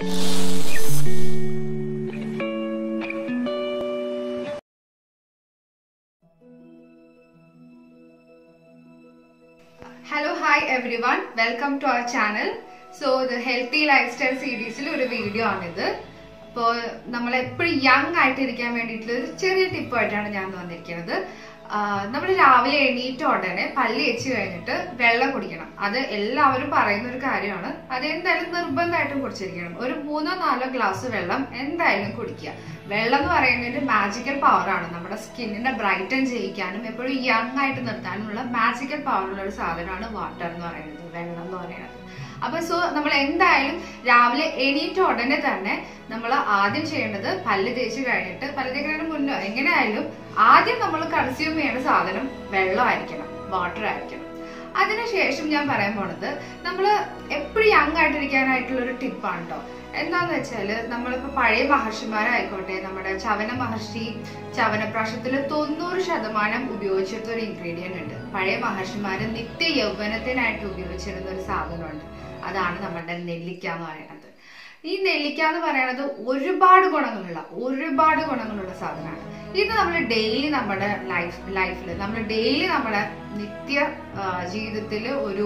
hello hi everyone welcome to our channel so ഇത് healthy lifestyle സീരീസിൽ ഒരു video ആണിത് അപ്പോൾ നമ്മൾ എപ്പോഴും യങ് ആയിട്ട് ഇരിക്കാൻ വേണ്ടിയിട്ടുള്ള ഒരു ചെറിയ ടിപ്പായിട്ടാണ് ഞാൻ വന്നിരിക്കുന്നത് നമ്മൾ രാവിലെ എണീറ്റ ഉടനെ പല്ല് വെച്ച് കഴിഞ്ഞിട്ട് വെള്ളം കുടിക്കണം അത് എല്ലാവരും പറയുന്ന ഒരു കാര്യമാണ് അത് എന്തായാലും നിർബന്ധമായിട്ടും കുടിച്ചിരിക്കണം ഒരു മൂന്നോ നാലോ ഗ്ലാസ് വെള്ളം എന്തായാലും കുടിക്കുക വെള്ളം എന്ന് പറയുന്നത് മാജിക്കൽ പവറാണ് നമ്മുടെ സ്കിന്നിനെ ബ്രൈറ്റൻ ചെയ്യിക്കാനും എപ്പോഴും യങ് ആയിട്ട് നിർത്താനുമുള്ള മാജിക്കൽ പവറുള്ള ഒരു സാധനമാണ് വാട്ടർ എന്ന് പറയുന്നത് വെള്ളം എന്ന് പറയുന്നത് അപ്പൊ സോ നമ്മൾ എന്തായാലും രാവിലെ എണീറ്റ ഉടനെ തന്നെ നമ്മൾ ആദ്യം ചെയ്യേണ്ടത് പല്ല് തേച്ച് കഴിഞ്ഞിട്ട് പല്ല് തേക്കുന്നതിന് മുന്നോ എങ്ങനെയായാലും ആദ്യം നമ്മൾ കൺസ്യൂം ചെയ്യുന്ന സാധനം വെള്ളമായിരിക്കണം വാട്ടർ ആയിരിക്കണം അതിനുശേഷം ഞാൻ പറയാൻ പോണത് നമ്മൾ എപ്പോഴും യങ് ആയിട്ടിരിക്കാനായിട്ടുള്ള ഒരു ടിപ്പാണ് കേട്ടോ എന്താന്ന് വെച്ചാല് നമ്മളിപ്പോ പഴയ മഹർഷിമാരായിക്കോട്ടെ നമ്മുടെ ചവന മഹർഷി ചവനപ്രാശത്തിൽ തൊണ്ണൂറ് ശതമാനം ഉപയോഗിച്ചിരുന്ന ഒരു ഇൻഗ്രീഡിയന്റ് ഉണ്ട് പഴയ മഹർഷിമാര് നിത്യ യൗവനത്തിനായിട്ട് ഉപയോഗിച്ചിരുന്ന ഒരു സാധനമുണ്ട് അതാണ് നമ്മുടെ നെല്ലിക്ക എന്ന് പറയുന്നത് ഈ നെല്ലിക്ക എന്ന് പറയുന്നത് ഒരുപാട് ഗുണങ്ങളുള്ള ഒരുപാട് ഗുണങ്ങളുള്ള സാധനമാണ് ഇത് നമ്മൾ ഡെയിലി നമ്മുടെ ലൈഫ് ലൈഫിൽ നമ്മൾ ഡെയിലി നമ്മുടെ നിത്യ ജീവിതത്തിൽ ഒരു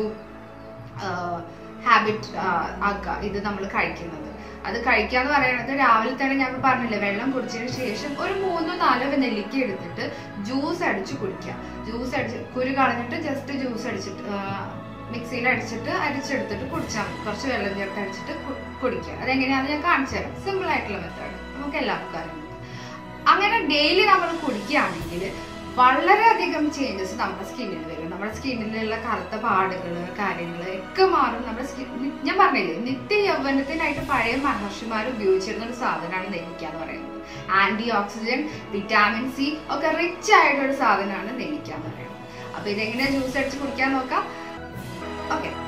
ഹാബിറ്റ് ആക്കുക ഇത് നമ്മൾ കഴിക്കുന്നത് അത് കഴിക്കുക എന്ന് പറയുന്നത് രാവിലെ തന്നെ ഞാൻ പറഞ്ഞില്ലേ വെള്ളം കുടിച്ചതിന് ശേഷം ഒരു മൂന്നോ നാലോ നെല്ലിക്ക എടുത്തിട്ട് ജ്യൂസ് അടിച്ച് കുടിക്കുക ജ്യൂസ് അടിച്ച് കുരു കളഞ്ഞിട്ട് ജസ്റ്റ് ജ്യൂസ് അടിച്ചിട്ട് മിക്സിയിൽ അടിച്ചിട്ട് അരിച്ചെടുത്തിട്ട് കുടിച്ചാൽ മതി കുറച്ച് വെള്ളം ചേർത്ത് അടിച്ചിട്ട് കുടിക്കുക അതെങ്ങനെയാണെന്ന് ഞാൻ കാണിച്ചു തരാം സിമ്പിൾ ആയിട്ടുള്ള മെത്തേഡ് നമുക്ക് എല്ലാവർക്കും അറിയാം അങ്ങനെ ഡെയിലി നമ്മൾ കുടിക്കുകയാണെങ്കിൽ വളരെയധികം ചേഞ്ചസ് നമ്മുടെ സ്കിന്നിൽ വരും നമ്മുടെ സ്കിന്നിലുള്ള കറുത്ത പാടുകൾ കാര്യങ്ങൾ ഒക്കെ മാറും നമ്മുടെ സ്കിൻ ഞാൻ പറഞ്ഞില്ലേ നിത്യ യൗവനത്തിനായിട്ട് പഴയ മഹർഷിമാർ ഉപയോഗിച്ചിരുന്ന ഒരു സാധനമാണ് നെല്ലിക്ക എന്ന് പറയുന്നത് ആന്റി ഓക്സിജൻ വിറ്റാമിൻ സി ഒക്കെ റിച്ച് ആയിട്ടൊരു സാധനമാണ് നെല്ലിക്ക എന്ന് പറയുന്നത് അപ്പൊ ഇതെങ്ങനെയാ ജ്യൂസ് അടിച്ച് കുടിക്കാൻ നോക്കാം ഓക്കെ